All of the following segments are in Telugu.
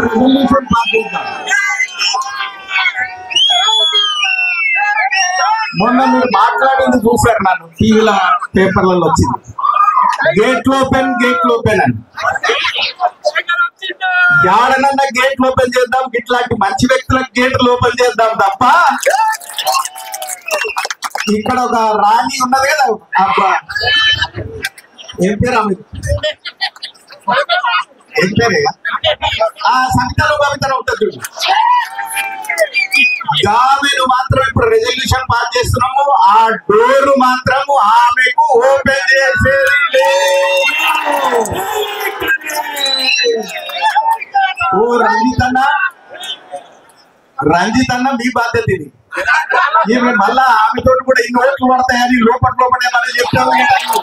రెజల్యూషన్ పాస్ చేద్దాం మొన్న మీరు మాట్లాడింది చూసారు నన్ను టీవీల పేపర్లలో వచ్చింది గేట్లు ఓపెన్ గేట్లు ఓపెన్ అని యాడనన్నా గేట్లు ఓపెన్ చేద్దాం ఇట్లాంటి మంచి వ్యక్తులకు గేట్లు ఓపెన్ చేద్దాం తప్ప ఇక్కడ ఒక రాణి ఉన్నది కదా అబ్బా ఏం పేరు ఆమె ఏం పేరే ఆ సంఖ్యలో కవితలు ఉంటుంది చూడు. ఆమెను మాత్రం ఇప్పుడు రెజల్యూషన్ పాస్ చేస్తున్నాము ఆ డోర్ మాత్రము ఆమెకు ఓపెన్ చేసేది లేదు. ఓ రంజిత్ అన్న రంజిత్ అన్న మీ బాధ్యత ఇది ఈమె మళ్ళా ఆమెతో కూడా ఇన్ని ఓట్లు పడతాయని లోపల లోపల ఏమని చెప్తాను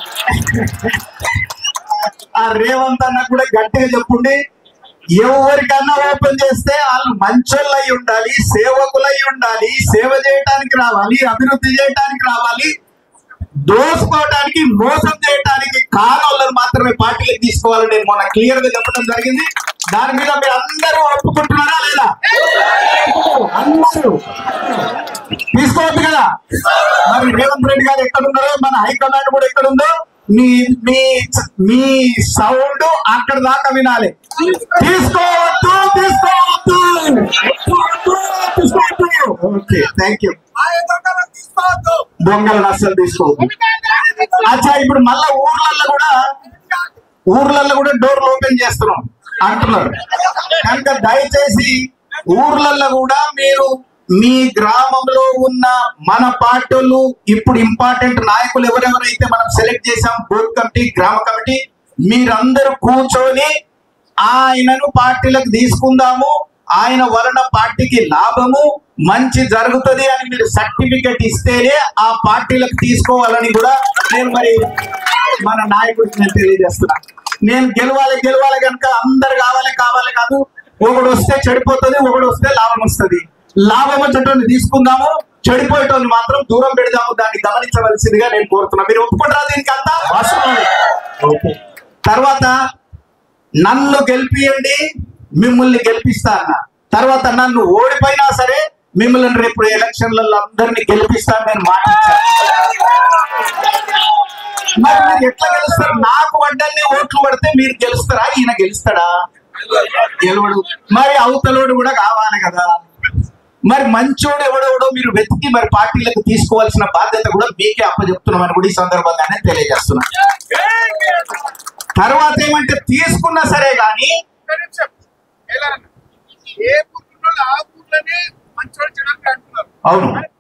ఆ రేవంత్ అన్న కూడా గట్టిగా చెప్పుండి ఎవరికన్నా ఓపెన్ చేస్తే వాళ్ళు మంచోళ్ళు అయి ఉండాలి సేవకులై ఉండాలి సేవ చేయడానికి రావాలి అభివృద్ధి చేయడానికి రావాలి దోసుకోవడానికి మోసం చేయడానికి కానోళ్ళని మాత్రమే పార్టీలకు తీసుకోవాలని నేను మొన్న క్లియర్ గా చెప్పడం జరిగింది దాని మీద మీరు అందరూ ఒప్పుకుంటున్నారా లేదా అందరూ తీసుకోవద్దు కదా మరి రేవంత్ రెడ్డి గారు ఎక్కడున్నారో మన హైకమాండ్ కూడా ఎక్కడుందో మీ మీ మీ సౌండ్ అక్కడ దాకా వినాలి తీసుకోవద్దు తీసుకోవద్దు తీసుకోవద్దు ఓకే థ్యాంక్ యూ దొంగలను అస్సలు తీసుకోవద్దు అచ్చా ఇప్పుడు మళ్ళా ఊర్లలో కూడా ఊర్లలో కూడా డోర్లు ఓపెన్ చేస్తున్నాం అంటున్నారు కనుక దయచేసి ఊర్లలో కూడా మీరు మీ గ్రామంలో ఉన్న మన పార్టీలు ఇప్పుడు ఇంపార్టెంట్ నాయకులు ఎవరెవరైతే మనం సెలెక్ట్ చేసాం బూత్ కమిటీ గ్రామ కమిటీ మీరందరూ కూర్చొని ఆయనను పార్టీలకు తీసుకుందాము ఆయన వలన పార్టీకి లాభము మంచి జరుగుతుంది అని మీరు సర్టిఫికెట్ ఇస్తేనే ఆ పార్టీలకు తీసుకోవాలని కూడా నేను మరి మన నాయకుడికి నేను తెలియజేస్తున్నా నేను గెలవాలి గెలవాలి కనుక అందరు కావాలి కావాలి కాదు ఒకడు వస్తే చెడిపోతుంది ఒకడు వస్తే లాభం వస్తుంది లాభం వచ్చేటోని తీసుకుందాము చెడిపోయేటోని మాత్రం దూరం పెడదాము దాన్ని గమనించవలసిందిగా నేను కోరుతున్నా మీరు ఒప్పుకుంటారా దీనికి అంతా వాస్తవమే. ఓకే. తర్వాత నన్ను గెలిపియండి మిమ్మల్ని గెలిపిస్తా అన్న తర్వాత నన్ను ఓడిపోయినా సరే మిమ్మల్ని రేపు ఎలక్షన్లలో అందరినీ గెలిపిస్తాను నేను మాట ఇచ్చాను. మరి మీరు ఎట్లా గెలుస్తారు నాకు వడ్డల్ని ఓట్లు పడితే మీరు గెలుస్తారా ఈయన గెలుస్తాడా గెలవడు మరి అవతలోడు కూడా కావాలి కదా మరి మంచోడు ఎవడెవడో మీరు వెతికి మరి పార్టీలకు తీసుకోవాల్సిన బాధ్యత కూడా మీకే అప్పచెప్తున్నామని కూడా ఈ సందర్భంగానే తెలియజేస్తున్నా తర్వాత ఏమంటే తీసుకున్నా సరే గాని ఏ ఊర్లో ఆ ఊర్లోనే మంచి చెడు అంటున్నారు అవును మరి